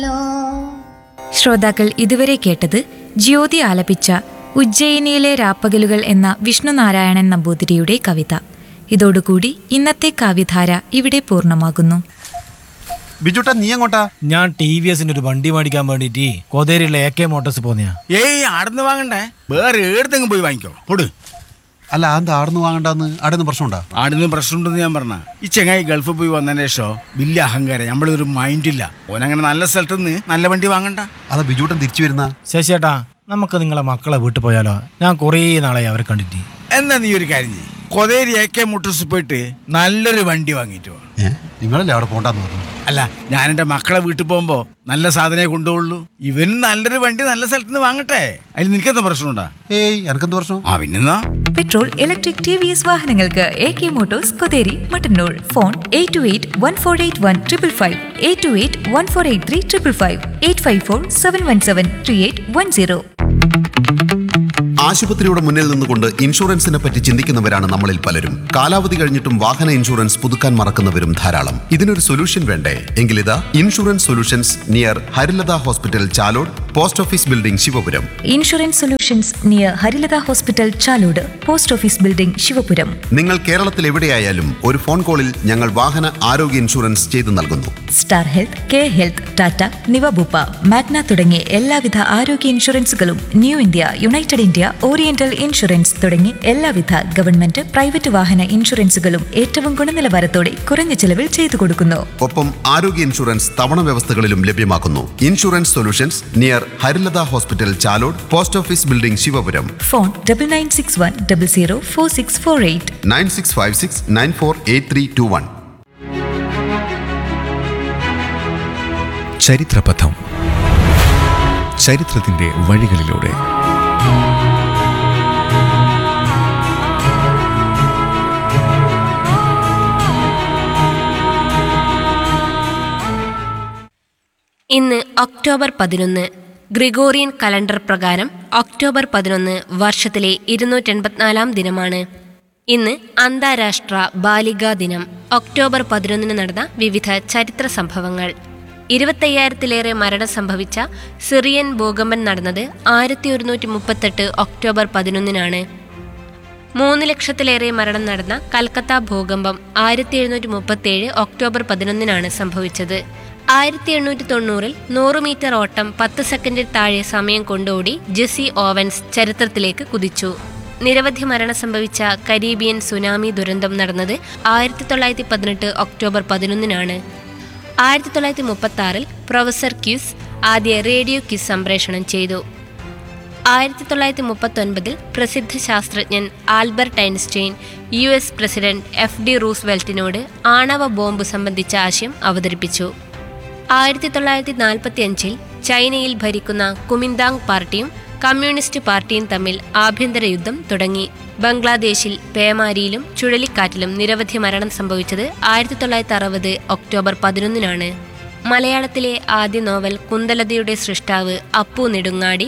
ശ്രോതാക്കൾ ഇതുവരെ കേട്ടത് ജ്യോതി ആലപിച്ച ഉജ്ജയിനിയിലെ രാപ്പകലുകൾ എന്ന വിഷ്ണുനാരായണൻ നമ്പൂതിരിയുടെ കവിത ഇതോടുകൂടി ഇന്നത്തെ കാവ്യധാര ഇവിടെ പൂർണ്ണമാകുന്നു ബിജുട്ടാ നീ എങ്ങോട്ടാ ഞാൻ ടി വി എസിന്റെ ഒരു വണ്ടി മേടിക്കാൻ വേണ്ടിട്ട് കോതേരിയിലെ എ കെ മോട്ടോഴ്സ് പോന്നെയാ ഏയ് ആടുന്ന് വാങ്ങണ്ടേ വേറെ ഏടത്തെങ്കിലും പോയി വാങ്ങിക്കോ പൊട് അല്ല എന്താ ആടുന്ന് വാങ്ങണ്ടാന്ന് ആടുന്ന് പ്രശ്നമുണ്ടാ ആടുന്ന് പ്രശ്നമുണ്ടെന്ന് ഞാൻ പറഞ്ഞ ഈ ചെങ്ങായി ഗൾഫിൽ പോയി വന്നതിന് ശേഷം വലിയ അഹങ്കാരം നമ്മളൊരു മൈൻഡില്ല ഓനങ്ങനെ നല്ല സ്ഥലത്ത് നിന്ന് നല്ല വണ്ടി വാങ്ങണ്ട അതാ ബിജുട്ടൻ തിരിച്ചു വരുന്ന ശശിയേട്ടാ നമുക്ക് നിങ്ങളെ മക്കളെ വീട്ടിൽ പോയാലോ ഞാൻ കുറേ നാളായി അവരെ കണ്ടിട്ട് എന്നാ നീ ഒരു കാര്യം ചെയ്യ് കൊതേരി എ കെ മോട്ടോഴ്സ് പോയിട്ട് നല്ലൊരു വണ്ടി വാങ്ങിയിട്ട് വാ ഏ നിങ്ങളല്ലേ അവിടെ പോണ്ടാന്ന് പറഞ്ഞു അല്ല ഞാൻ എൻ്റെ മക്കളെ വീട്ടിൽ പോകുമ്പോ നല്ല സാധനമേ കൊണ്ടുപോകുള്ളൂ ഇവനും നല്ലൊരു വണ്ടി നല്ല സ്ഥലത്ത് നിന്ന് വാങ്ങട്ടെ അതിൽ നിനക്കെന്താ പ്രശ്നമുണ്ടാ ഏയ് എനക്കെന്ത് പ്രശ്നം ആ പിന്നെന്നാ petrol electric T V S വാഹനങ്ങൾക്ക് A K motors Kotheri Mattannur phone eight two eight one four eight one triple five eight two eight one four eight three triple five eight five four seven one seven three eight one zero ആശുപത്രിയുടെ മുന്നിൽ നിന്നുകൊണ്ട് ഇൻഷുറൻസിനെ പറ്റി ചിന്തിക്കുന്നവരാണ് നമ്മളിൽ പലരും കാലാവധി കഴിഞ്ഞിട്ടും വാഹന insurance പുതുക്കാൻ മറക്കുന്നവരും ധാരാളം ഇതിനൊരു സൊല്യൂഷൻ വേണ്ടേ എങ്കിലിതാ insurance solutions near Harilatha hospital Chalode post office building Sivapuram insurance solutions near Harilatha hospital Chalode post office building Sivapuram നിങ്ങൾ കേരളത്തിൽ എവിടെയായാലും ഒരു ഫോൺ കോളിൽ ഞങ്ങൾ വാഹന ആരോഗ്യ ഇൻഷുറൻസ് ചെയ്തു നൽകുന്നു star health K health Tata Niva Bupa Magna തുടങ്ങിയ എല്ലാവിധ ആരോഗ്യ ഇൻഷുറൻസുകളും new India united India oriental insurance തുടങ്ങി എല്ലാവിധ ഗവൺമെന്റ് പ്രൈവറ്റ് വാഹന ഇൻഷുറൻസുകളും ഏറ്റവും ഗുണനിലവാരത്തോടെ കുറഞ്ഞ ചെലവിൽ ചെയ്തു കൊടുക്കുന്നു ഒപ്പം ആരോഗ്യ ഇൻഷുറൻസ് തവണ വ്യവസ്ഥകളിലും ലഭ്യമാക്കുന്നു insurance solutions near Harilatha hospital Chalode post office building Sivapuram phone double nine six one double zero four six four eight nine six five six nine four eight three two one ചരിത്രപഥം ചരിത്രത്തിന്റെ വഴികളിലൂടെ ഇന്ന് ഒക്ടോബർ പതിനൊന്ന് ഗ്രിഗോറിയൻ കലണ്ടർ പ്രകാരം October പതിനൊന്ന് വർഷത്തിലെ ഇരുന്നൂറ്റെൺപത്തിനാലാം ദിനമാണ് ഇന്ന് അന്താരാഷ്ട്ര ബാലികാ ദിനം ഒക്ടോബർ പതിനൊന്നിന് നടന്ന വിവിധ ചരിത്ര സംഭവങ്ങൾ ഇരുപത്തയ്യായിരത്തിലേറെ മരണം സംഭവിച്ച സിറിയൻ ഭൂകമ്പം നടന്നത് ആയിരത്തി ഒരുന്നൂറ്റി മുപ്പത്തെട്ട് ഒക്ടോബർ പതിനൊന്നിനാണ് മൂന്ന് ലക്ഷത്തിലേറെ മരണം നടന്ന കൽക്കത്ത ഭൂകമ്പം ആയിരത്തി എഴുന്നൂറ്റി മുപ്പത്തേഴ് ഒക്ടോബർ പതിനൊന്നിനാണ് സംഭവിച്ചത് ആയിരത്തി എണ്ണൂറ്റി തൊണ്ണൂറിൽ നൂറ് മീറ്റർ ഓട്ടം പത്ത് സെക്കൻഡിൽ താഴെ സമയം കൊണ്ടോടി ജെസി ഓവൻസ് ചരിത്രത്തിലേക്ക് കുതിച്ചു നിരവധി മരണം സംഭവിച്ച കരീബിയൻ സുനാമി ദുരന്തം നടന്നത് ആയിരത്തി തൊള്ളായിരത്തി പതിനെട്ട് ഒക്ടോബർ പതിനൊന്നിനാണ് ആയിരത്തി തൊള്ളായിരത്തി മുപ്പത്തി ആറിൽ പ്രൊഫസർ ക്യൂസ് ആദ്യ റേഡിയോ ക്യൂസ് സംപ്രേഷണം ചെയ്തു ആയിരത്തി തൊള്ളായിരത്തി മുപ്പത്തൊൻപതിൽ പ്രസിദ്ധ ശാസ്ത്രജ്ഞൻ Albert Einstein U S president F D റൂസ്വെൽറ്റിനോട് ആണവ ബോംബ് സംബന്ധിച്ച ആശയം അവതരിപ്പിച്ചു ആയിരത്തി തൊള്ളായിരത്തി നാൽപ്പത്തി അഞ്ചിൽ ചൈനയിൽ ഭരിക്കുന്ന കുമിന്താങ് പാർട്ടിയും കമ്മ്യൂണിസ്റ്റ് പാർട്ടിയും തമ്മിൽ ആഭ്യന്തര യുദ്ധം തുടങ്ങി ബംഗ്ലാദേശിൽ പേമാരിയിലും ചുഴലിക്കാറ്റിലും നിരവധി മരണം സംഭവിച്ചത് ആയിരത്തി തൊള്ളായിരത്തി അറുപത് ഒക്ടോബർ പതിനൊന്നിനാണ് മലയാളത്തിലെ ആദ്യ നോവൽ കുന്തലതയുടെ സൃഷ്ടാവ് അപ്പു നെടുങ്ങാടി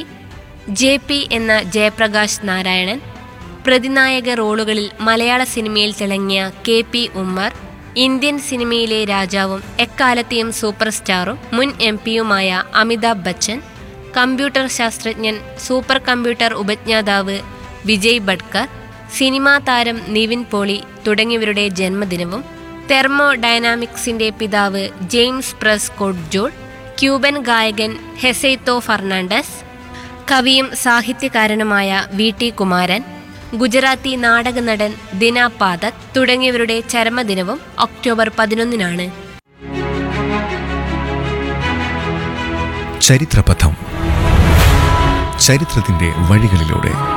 ജെ പി എന്ന ജയപ്രകാശ് നാരായണൻ പ്രതിനായക റോളുകളിൽ മലയാള സിനിമയിൽ തിളങ്ങിയ കെ പി ഉമ്മർ ഇന്ത്യൻ സിനിമയിലെ രാജാവും എക്കാലത്തെയും സൂപ്പർ സ്റ്റാറും മുൻ എം പിയുമായ അമിതാഭ് ബച്ചൻ കമ്പ്യൂട്ടർ ശാസ്ത്രജ്ഞൻ സൂപ്പർ കമ്പ്യൂട്ടർ ഉപജ്ഞാതാവ് വിജയ് ബഡ്കർ സിനിമാ താരം നിവിൻ പോളി തുടങ്ങിയവരുടെ ജന്മദിനവും തെർമോ ഡൈനാമിക്സിന്റെ പിതാവ് ജെയിംസ് പ്രസ് കോഡ്ജോൾ ക്യൂബൻ ഗായകൻ ഹെസൈത്തോ ഫെർണാണ്ടസ് കവിയും സാഹിത്യകാരനുമായ വി ടി കുമാരൻ ഗുജറാത്തി നാടക നടൻ ദിന പാതക് തുടങ്ങിയവരുടെ ചരമദിനവും ഒക്ടോബർ പതിനൊന്നിനാണ് ചരിത്രപഥം ചരിത്രത്തിന്റെ വഴികളിലൂടെ